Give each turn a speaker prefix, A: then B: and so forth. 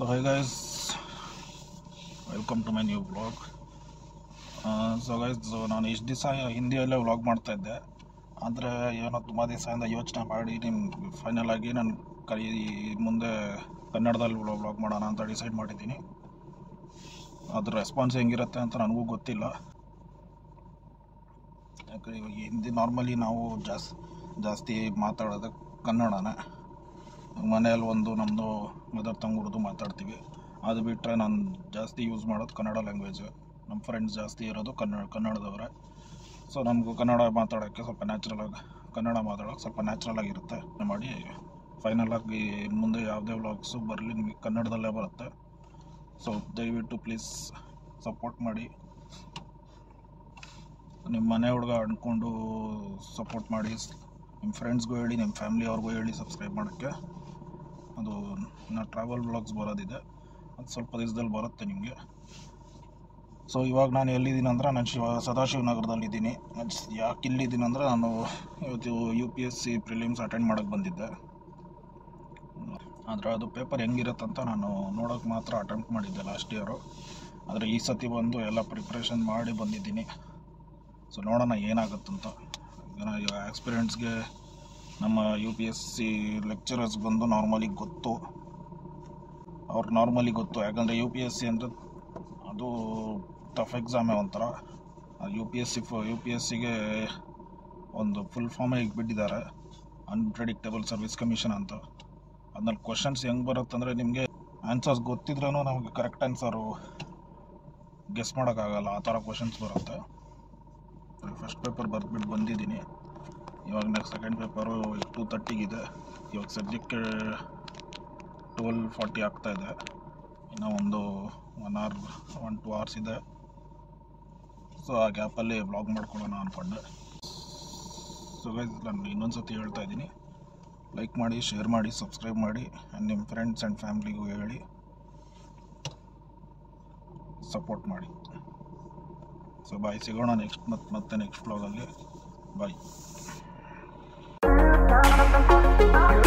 A: so hi guys welcome to my new blog so guys ನಾನು ಇಷ್ಟು ದಿವಸ ಹಿಂದಿಯಲ್ಲೇ vlog ಮಾಡ್ತಾ ಇದ್ದೆ ಆದರೆ ಏನೋ ತುಂಬ ದಿವಸದಿಂದ ಯೋಚನೆ ಮಾಡಿ ನಿಮ್ಮ ಫೈನಲ್ ಆಗಿ ನಾನು ಕೈ ಮುಂದೆ ಕನ್ನಡದಲ್ಲಿ ವ್ಲಾಗ್ ಮಾಡೋಣ ಅಂತ ಡಿಸೈಡ್ ಮಾಡಿದ್ದೀನಿ ಅದ್ರ ರೆಸ್ಪಾನ್ಸ್ ಹೆಂಗಿರುತ್ತೆ ಅಂತ ನನಗೂ ಗೊತ್ತಿಲ್ಲ ಯಾಕಂದರೆ ಇವಾಗ ಹಿಂದಿ ನಾರ್ಮಲಿ ನಾವು ಜಾಸ್ ಜಾಸ್ತಿ ಮಾತಾಡೋದು ಕನ್ನಡನೇ ಮನೆಯಲ್ಲಿ ಒಂದು ನಮ್ಮದು ಮದರ್ ಟಂಗ್ ಉರ್ದು ಮಾತಾಡ್ತೀವಿ ಅದು ಬಿಟ್ಟರೆ ನಾನು ಜಾಸ್ತಿ ಯೂಸ್ ಮಾಡೋದು ಕನ್ನಡ ಲ್ಯಾಂಗ್ವೇಜ್ ನಮ್ಮ ಫ್ರೆಂಡ್ಸ್ ಜಾಸ್ತಿ ಇರೋದು ಕನ್ನಡ ಕನ್ನಡದವರೇ ಸೊ ನಮಗೂ ಕನ್ನಡ ಮಾತಾಡೋಕ್ಕೆ ಸ್ವಲ್ಪ ನ್ಯಾಚುರಲ್ ಕನ್ನಡ ಮಾತಾಡೋಕ್ಕೆ ಸ್ವಲ್ಪ ನ್ಯಾಚುರಲ್ ಆಗಿರುತ್ತೆ ಮಾಡಿ ಫೈನಲ್ ಆಗಿ ಮುಂದೆ ಯಾವುದೇ ವ್ಲಾಗ್ಸು ಬರಲಿ ನಿಮಗೆ ಕನ್ನಡದಲ್ಲೇ ಬರುತ್ತೆ ಸೊ ದಯವಿಟ್ಟು ಪ್ಲೀಸ್ ಸಪೋರ್ಟ್ ಮಾಡಿ ನಿಮ್ಮ ಮನೆ ಹುಡುಗ ಅಂದ್ಕೊಂಡು ಸಪೋರ್ಟ್ ಮಾಡಿ ನಿಮ್ಮ ಫ್ರೆಂಡ್ಸ್ಗೂ ಹೇಳಿ ನಿಮ್ಮ ಫ್ಯಾಮಿಲಿ ಅವ್ರಿಗೂ ಹೇಳಿ ಸಬ್ಸ್ಕ್ರೈಬ್ ಮಾಡೋಕ್ಕೆ ಅದು ಇನ್ನು ಟ್ರಾವೆಲ್ ಬ್ಲಾಗ್ಸ್ ಬರೋದಿದೆ ಅದು ಸ್ವಲ್ಪ ದಿವಸದಲ್ಲಿ ಬರುತ್ತೆ ನಿಮಗೆ ಸೊ ಇವಾಗ ನಾನು ಎಲ್ಲಿದ್ದೀನಿ ಅಂದರೆ ನಾನು ಶಿವ ಸದಾಶಿವನಗರದಲ್ಲಿದ್ದೀನಿ ಯಾಕೆ ಇಲ್ಲಿದ್ದೀನಿ ಅಂದರೆ ನಾನು ಇವತ್ತು U P S C prelims attend ಮಾಡೋಕ್ಕೆ ಬಂದಿದ್ದೆ ಆದರೆ ಅದು ಪೇಪರ್ ಹೆಂಗಿರುತ್ತಂತ ನಾನು ನೋಡೋಕೆ ಮಾತ್ರ ಅಟೆಂಪ್ಟ್ ಮಾಡಿದ್ದೆ ಲಾಸ್ಟ್ ಇಯರು ಆದರೆ ಈ ಸತಿ ಬಂದು ಎಲ್ಲ ಪ್ರಿಪ್ರೇಷನ್ ಮಾಡಿ ಬಂದಿದ್ದೀನಿ ಸೊ ನೋಡೋಣ ಏನಾಗುತ್ತಂತ ಈಗ ಎಕ್ಸ್ಪೀರಿಯೆನ್ಸ್ಗೆ ನಮ್ಮ U P S C lecturers ಬಂದು ನಾರ್ಮಲಿ ಗೊತ್ತು ಅವ್ರು ನಾರ್ಮಲಿ ಗೊತ್ತು ಯಾಕಂದರೆ ಯು ಪಿ ಎಸ್ ಸಿ ಅಂದರೆ ಅದು ಟಫ್ ಎಕ್ಸಾಮೇ ಒಂಥರ you P S C you P S ಸಿಗೆ ಒಂದು ಫುಲ್ ಫಾರ್ಮೇ ಈಗ ಬಿಟ್ಟಿದ್ದಾರೆ ಅನ್ಪ್ರೆಡಿಕ್ಟಬಲ್ ಸರ್ವಿಸ್ ಕಮಿಷನ್ ಅಂತ ಅದ್ರಲ್ಲಿ ಕ್ವಶನ್ಸ್ ಹೆಂಗೆ ಬರುತ್ತಂದರೆ ನಿಮಗೆ ಆನ್ಸರ್ಸ್ ಗೊತ್ತಿದ್ರೂ ನಮಗೆ ಕರೆಕ್ಟ್ ಆನ್ಸರು ಗೆಸ್ ಮಾಡೋಕ್ಕಾಗಲ್ಲ ಆ ಥರ ಕ್ವಶನ್ಸ್ ಬರುತ್ತೆ ಫಸ್ಟ್ ಪೇಪರ್ ಬರೆದ್ಬಿಟ್ಟು ಬಂದಿದ್ದೀನಿ ಇವಾಗ ನೆಕ್ಸ್ಟ್ ಸೆಕೆಂಡ್ ಪೇಪರು ಟೂ ತರ್ಟಿಗಿದೆ ಇವಾಗ ಸದ್ಯಕ್ಕೆ ಟ್ವೆಲ್ ಫಾರ್ಟಿ ಆಗ್ತಾಯಿದೆ ಇನ್ನೂ ಒಂದು one hour one two hours ಇದೆ ಸೊ ಆ ಗ್ಯಾಪಲ್ಲಿ ಬ್ಲಾಗ್ ಮಾಡ್ಕೊಳ್ಳೋಣ ಅಂದ್ಕೊಂಡೆ ಸೊ ಗೈಸ್ ನಾನು ಇನ್ನೊಂದು ಸತಿ ಹೇಳ್ತಾ ಇದ್ದೀನಿ ಲೈಕ್ ಮಾಡಿ ಶೇರ್ ಮಾಡಿ ಸಬ್ಸ್ಕ್ರೈಬ್ ಮಾಡಿ ಆ್ಯಂಡ್ ನಿಮ್ಮ ಫ್ರೆಂಡ್ಸ್ ಆ್ಯಂಡ್ ಫ್ಯಾಮ್ಲಿಗೂ ಹೇಳಿ ಸಪೋರ್ಟ್ ಮಾಡಿ ಸೊ ಬಾಯ್ ಸಿಗೋಣ ನೆಕ್ಸ್ಟ್ ಮತ್ತೆ ಮತ್ತೆ ನೆಕ್ಸ್ಟ್ ಬ್ಲಾಗಲ್ಲಿ ಬಾಯ್